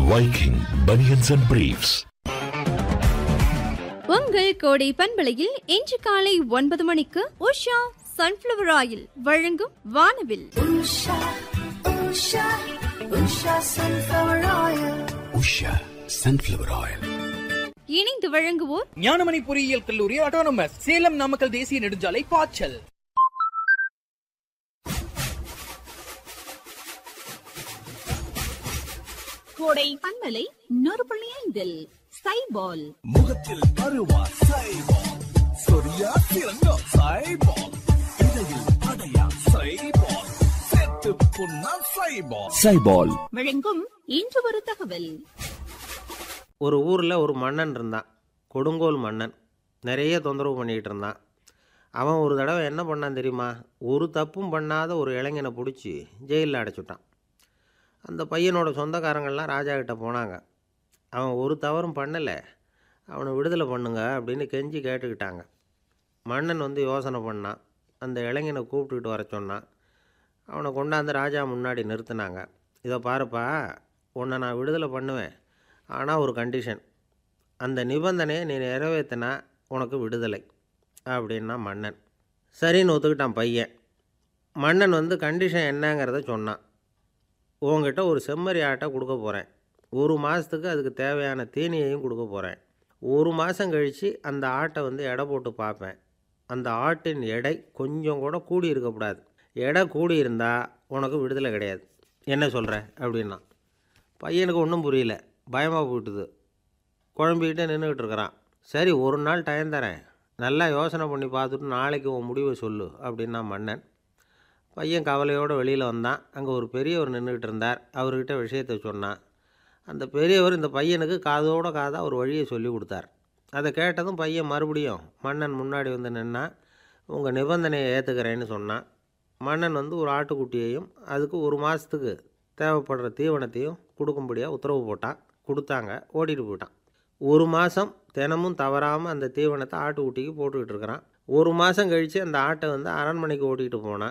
Viking Bunions and Briefs. உங்கள் கோடை பண்பலையில் இன்று காலை ஒன்பது மணிக்கு உஷா சன்ஃப்ளவர் ஆயில் வழங்கும் வானவில் Usha, Usha, Usha sunflower oil. Usha sunflower oil இணைந்து வழங்குவோர் ஞானமணி பொறியியல் கல்லூரி ஆட்டோனமஸ் சேலம் நாமக்கல் தேசிய நெடுஞ்சாலை பாய்ச்சல் கோடை பண்பலை நூறு புள்ளி ஐந்தில் சைபால் முகத்தில் அருவா சைபால் சொரியா திறங்கோ சைபால் இடையில் அடையா சைபால் செத்து புண்ணா சைபால் சைபால் வழங்கும் இன்று ஒரு தகவல் ஒரு ஊரில் ஒரு மன்னன் இருந்தான் கொடுங்கோல் மன்னன் நிறைய தொந்தரவு பண்ணிக்கிட்டு இருந்தான் அவன் ஒரு தடவை என்ன பண்ணான் தெரியுமா ஒரு தப்பும் பண்ணாத ஒரு இளைஞனை பிடிச்சி ஜெயிலில் அடைச்சுட்டான் அந்த பையனோட சொந்தக்காரங்கள்லாம் ராஜா கிட்ட போனாங்க அவன் ஒரு தவறும் பண்ணலை அவனை விடுதலை பண்ணுங்க அப்படின்னு கெஞ்சி கேட்டுக்கிட்டாங்க மன்னன் வந்து யோசனை பண்ணான் அந்த இளைஞனை கூப்பிட்டுக்கிட்டு வர சொன்னான் அவனை கொண்டாந்து ராஜா முன்னாடி நிறுத்தினாங்க இதை பாருப்பா உன்னை நான் விடுதலை பண்ணுவேன் ஆனால் ஒரு கண்டிஷன் அந்த நிபந்தனையை நீ நிறைவேற்றினா உனக்கு விடுதலை அப்படின்னா மன்னன் சரின்னு ஒத்துக்கிட்டான் பையன் மன்னன் வந்து கண்டிஷன் என்னங்கிறத சொன்னான் உங்ககிட்ட ஒரு செம்மறி ஆட்டை கொடுக்க போகிறேன் ஒரு மாதத்துக்கு அதுக்கு தேவையான தீனியையும் கொடுக்க போகிறேன் ஒரு மாதம் கழித்து அந்த ஆட்டை வந்து எடை போட்டு பார்ப்பேன் அந்த ஆட்டின் எடை கொஞ்சம் கூட கூடி இருக்கக்கூடாது எடை கூடி இருந்தால் உனக்கு விடுதலை கிடையாது என்ன சொல்கிற அப்படின்னா பையனுக்கு ஒன்றும் புரியல பயமாக போயிட்டுது குழம்பிக்கிட்டே நின்றுக்கிட்டு இருக்கிறான் சரி ஒரு நாள் டைம் தரேன் நல்லா யோசனை பண்ணி பார்த்துட்டு நாளைக்கு உன் முடிவை சொல்லு அப்படின்னா மன்னன் பையன் கவலையோடு வெளியில் வந்தான் அங்கே ஒரு பெரியவர் நின்றுக்கிட்டு இருந்தார் அவர்கிட்ட விஷயத்தை சொன்னான் அந்த பெரியவர் இந்த பையனுக்கு காதோட காதாக ஒரு வழியை சொல்லி கொடுத்தார் அதை கேட்டதும் பையன் மறுபடியும் மன்னன் முன்னாடி வந்து நின்னா உங்கள் நிபந்தனையை ஏற்றுக்கிறேன்னு சொன்னான் மன்னன் வந்து ஒரு ஆட்டுக்குட்டியையும் அதுக்கு ஒரு மாதத்துக்கு தேவைப்படுற தீவனத்தையும் கொடுக்கும்படியாக உத்தரவு போட்டான் கொடுத்தாங்க ஓடிட்டு போயிட்டான் ஒரு மாதம் தினமும் தவறாமல் அந்த தீவனத்தை ஆட்டுக்குட்டிக்கு போட்டுக்கிட்டு இருக்கிறான் ஒரு மாதம் கழித்து அந்த ஆட்டை வந்து அரண்மனைக்கு ஓட்டிகிட்டு போனான்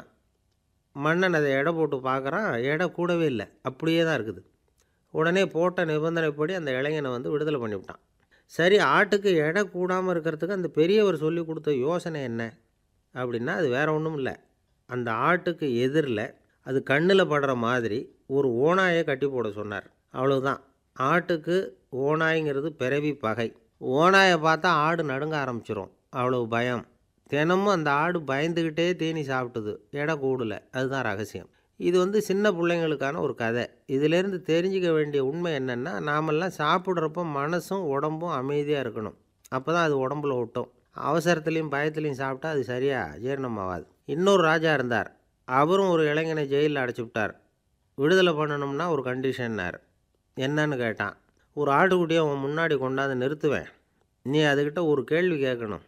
மன்னன் அதை எடை போட்டு பார்க்குறான் எடை கூடவே இல்லை அப்படியே தான் இருக்குது உடனே போட்ட நிபந்தனைப்படி அந்த இளைஞனை வந்து விடுதலை பண்ணிவிட்டான் சரி ஆட்டுக்கு எடை கூடாமல் இருக்கிறதுக்கு அந்த பெரியவர் சொல்லி கொடுத்த யோசனை என்ன அப்படின்னா அது வேற ஒன்றும் இல்லை அந்த ஆட்டுக்கு எதிரில் அது கண்ணில் படுற மாதிரி ஒரு ஓனாயை கட்டி போட சொன்னார் அவ்வளவுதான் ஆட்டுக்கு ஓனாய்ங்கிறது பிறவி பகை ஓனாயை பார்த்தா ஆடு நடுங்க ஆரம்பிச்சிரும் அவ்வளவு பயம் தினமும் அந்த ஆடு பயந்துக்கிட்டே தீனி சாப்பிட்டுது எடை கூடல அதுதான் ரகசியம் இது வந்து சின்ன பிள்ளைங்களுக்கான ஒரு கதை இதிலேருந்து தெரிஞ்சிக்க வேண்டிய உண்மை என்னென்னா நாமெல்லாம் சாப்பிட்றப்போ மனசும் உடம்பும் அமைதியாக இருக்கணும் அப்போ தான் அது உடம்புல ஒட்டும் அவசரத்துலேயும் பயத்துலேயும் சாப்பிட்டா அது சரியாக ஜீரணம் ஆகாது இன்னொரு ராஜா இருந்தார் அவரும் ஒரு இளைஞனை ஜெயிலில் அடைச்சி விட்டார் விடுதலை பண்ணணும்னா ஒரு கண்டிஷன்னார் என்னன்னு கேட்டான் ஒரு ஆட்டுக்குட்டியை உன் முன்னாடி கொண்டாந்து நிறுத்துவேன் நீ அதுக்கிட்ட ஒரு கேள்வி கேட்கணும்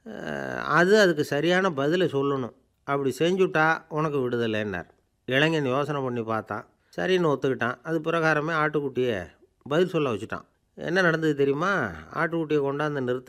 அஹ் அது அதுக்கு சரியான பதிலை சொல்லணும் அப்படி செஞ்சுட்டா உனக்கு விடுதலைன்னார் இளைஞன் யோசனை பண்ணி பார்த்தான் சரின்னு ஒத்துக்கிட்டான் அது பிரகாரமே ஆட்டுக்குட்டியை பதில் சொல்ல வச்சுட்டான் என்ன நடந்தது தெரியுமா ஆட்டுக்குட்டியை கொண்டாந்து நிறுத்த